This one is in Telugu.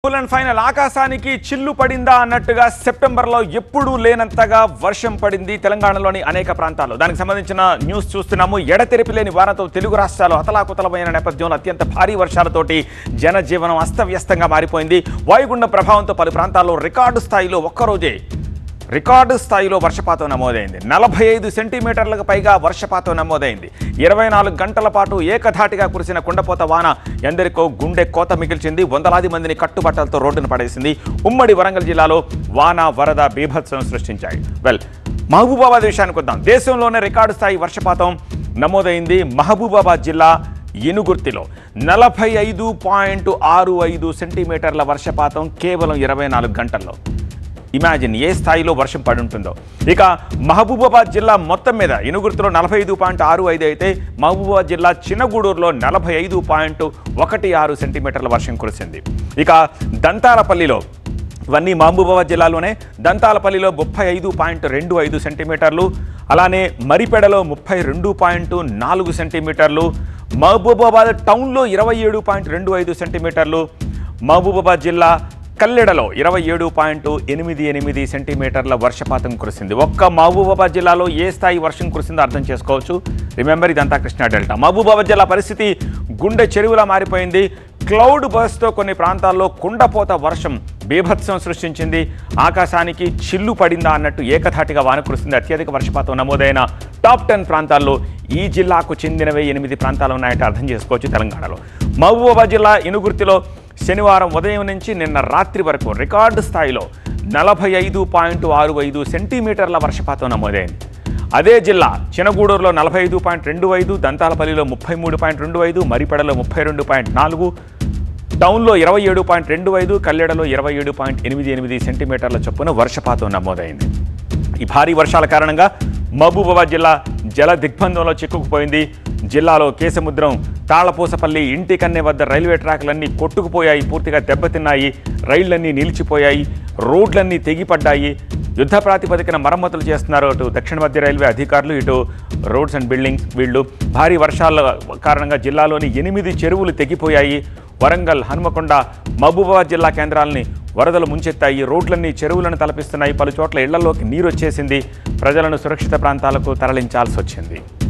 ఫుల్ అండ్ ఫైనల్ ఆకాశానికి చిల్లు పడిందా అన్నట్టుగా సెప్టెంబర్లో ఎప్పుడూ లేనంతగా వర్షం పడింది తెలంగాణలోని అనేక ప్రాంతాల్లో దానికి సంబంధించిన న్యూస్ చూస్తున్నాము ఎడతెరిపి లేని వారంతో తెలుగు రాష్ట్రాలు అతలాకుతలమైన నేపథ్యంలో అత్యంత భారీ వర్షాలతోటి జనజీవనం అస్తవ్యస్తంగా మారిపోయింది వాయుగుండం ప్రభావంతో పలు ప్రాంతాల్లో రికార్డు స్థాయిలో ఒక్కరోజే రికార్డు స్థాయిలో వర్షపాతం నమోదైంది నలభై ఐదు సెంటీమీటర్లకు పైగా వర్షపాతం నమోదైంది ఇరవై నాలుగు గంటల పాటు ఏకధాటిగా కురిసిన కుండపోత వాన ఎందరికో గుండె కోత మిగిల్చింది వందలాది మందిని కట్టుబట్టలతో రోడ్డును పడేసింది ఉమ్మడి వరంగల్ జిల్లాలో వాన వరద బీభత్సం సృష్టించాయి వెల్ మహబూబాబాద్ విషయానికి వద్దాం దేశంలోనే రికార్డు స్థాయి వర్షపాతం నమోదైంది మహబూబాబాద్ జిల్లా ఇనుగుర్తిలో నలభై ఐదు పాయింట్ ఆరు ఐదు సెంటీమీటర్ల వర్షపాతం కేవలం ఇరవై నాలుగు గంటల్లో ఇమాజిన్ ఏ స్థాయిలో వర్షం పడి ఉంటుందో ఇక మహబూబాబాద్ జిల్లా మొత్తం మీద ఇనుగుర్తిలో నలభై ఐదు పాయింట్ ఆరు ఐదు అయితే మహబూబాబాద్ జిల్లా చిన్నగూడూరులో నలభై ఐదు పాయింట్ ఒకటి ఆరు సెంటీమీటర్ల వర్షం కురిసింది ఇక దంతాలపల్లిలో ఇవన్నీ మహబూబాబాద్ జిల్లాలోనే దంతాలపల్లిలో ముప్పై ఐదు పాయింట్ రెండు ఐదు సెంటీమీటర్లు అలానే మరిపెడలో ముప్పై రెండు పాయింట్ నాలుగు సెంటీమీటర్లు మహబూబాబాద్ టౌన్లో ఇరవై ఏడు పాయింట్ రెండు ఐదు సెంటీమీటర్లు మహబూబాబాద్ జిల్లా కల్లెడలో ఇరవై ఏడు పాయింట్ ఎనిమిది ఎనిమిది సెంటీమీటర్ల వర్షపాతం కురిసింది ఒక్క మహబూబాబాద్ జిల్లాలో ఏ స్థాయి వర్షం కురిసిందో అర్థం చేసుకోవచ్చు రిమెంబర్ ఇదంతా కృష్ణా డెల్టా మహబూబాబాద్ జిల్లా పరిస్థితి గుండె చెరువులా మారిపోయింది క్లౌడ్ బస్తో కొన్ని ప్రాంతాల్లో కుండపోత వర్షం బీభత్సం సృష్టించింది ఆకాశానికి చిల్లు పడిందా అన్నట్టు ఏకధాటిగా వాన కురిసింది అత్యధిక వర్షపాతం నమోదైన టాప్ టెన్ ప్రాంతాల్లో ఈ జిల్లాకు చెందినవే ఎనిమిది ప్రాంతాలు ఉన్నాయంటే అర్థం చేసుకోవచ్చు తెలంగాణలో మహబూబాబాద్ జిల్లా ఇనుగుర్తిలో శనివారం ఉదయం నుంచి నిన్న రాత్రి వరకు రికార్డు స్థాయిలో నలభై ఐదు పాయింట్ ఆరు ఐదు సెంటీమీటర్ల వర్షపాతం నమోదైంది అదే జిల్లా చినగూడూరులో నలభై ఐదు పాయింట్ రెండు ఐదు దంతాలపల్లిలో ముప్పై మూడు పాయింట్ రెండు ఐదు మరిపెడలో ముప్పై రెండు పాయింట్ నాలుగు టౌన్లో ఇరవై ఏడు పాయింట్ రెండు ఐదు కల్లెడలో ఇరవై ఏడు పాయింట్ ఎనిమిది ఎనిమిది సెంటీమీటర్ల చొప్పున వర్షపాతం నమోదైంది ఈ భారీ వర్షాల కారణంగా మహబూబాబాద్ జిల్లా జల దిగ్బంధంలో చిక్కుకుపోయింది జిల్లాలో కేసముద్రం తాళపూసపల్లి ఇంటి కన్నె వద్ద రైల్వే ట్రాక్లన్నీ కొట్టుకుపోయాయి పూర్తిగా దెబ్బతిన్నాయి రైళ్లన్నీ నిలిచిపోయాయి రోడ్లన్నీ తెగిపడ్డాయి యుద్ధ ప్రాతిపదికన మరమ్మతులు చేస్తున్నారు అటు దక్షిణ మధ్య రైల్వే అధికారులు ఇటు రోడ్స్ అండ్ బిల్డింగ్స్ వీళ్ళు భారీ వర్షాల కారణంగా జిల్లాలోని ఎనిమిది చెరువులు తెగిపోయాయి వరంగల్ హనుమకొండ మహబూబాబాద్ జిల్లా కేంద్రాలని వరదలు ముంచెత్తాయి రోడ్లన్నీ చెరువులను తలపిస్తున్నాయి పలు చోట్ల ఇళ్లలోకి నీరు వచ్చేసింది ప్రజలను సురక్షిత ప్రాంతాలకు తరలించాల్సి వచ్చింది